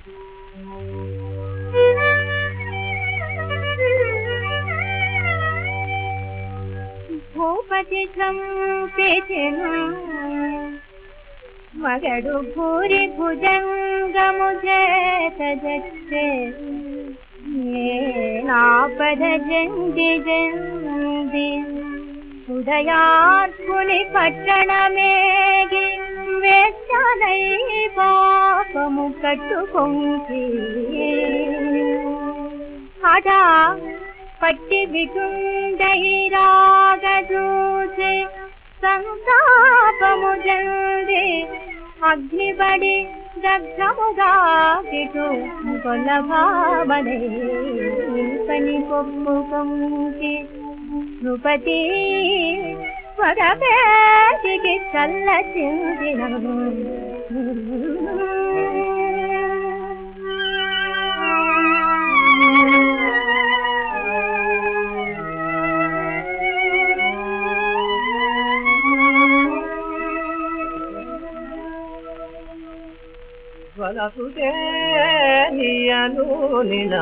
భూపతి చంపెచెను మగడు భూరి భుజంగము చేత జచ్చే నాపద జంది జంది ఉదయార్పుని పట్టణమేగి వేచాలై పాపము కట్టుకొంకి అడా పట్టి విటుండైరాగదూచి సంతాపము జంది అగ్నిబడి దగ్ధముగా ఇటు కొలభామనే పని కొప్పుకొంకి నృపతి స్వరపేటికి చల్ల చిందిన వలసుతే నీయను నిన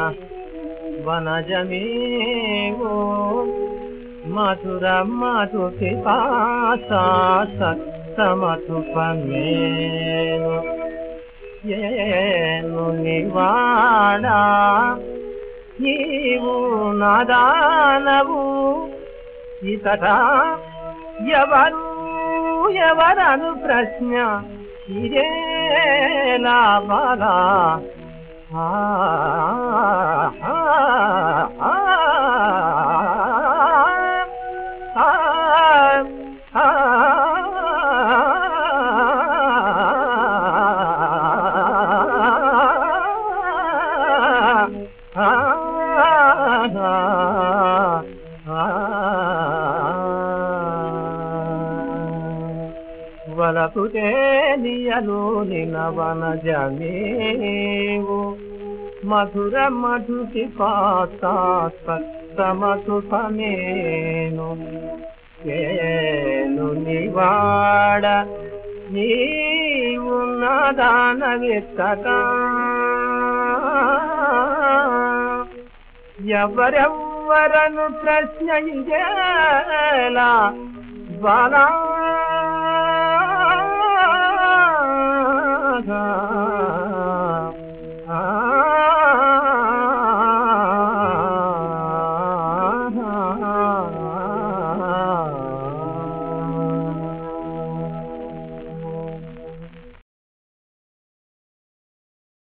వనజమీవో మధుర మధు పిపాసా సత్తమతు పన్నేను ఏను నివాడా నీవు నాదానవు ఇతట ఎవరు ఎవరను ప్రశ్న ఇదేలా బాలా ఆ ఆ, ఆ, ఆ, ఆ, వలపుతే నియలు నినవన జమీవు మధుర మధుకి పాతమధు సమేను ఏను నివాడ నీవు నాదాన విత్తగా ఎవరెవ్వరను ప్రశ్న ఇదేలా బాలా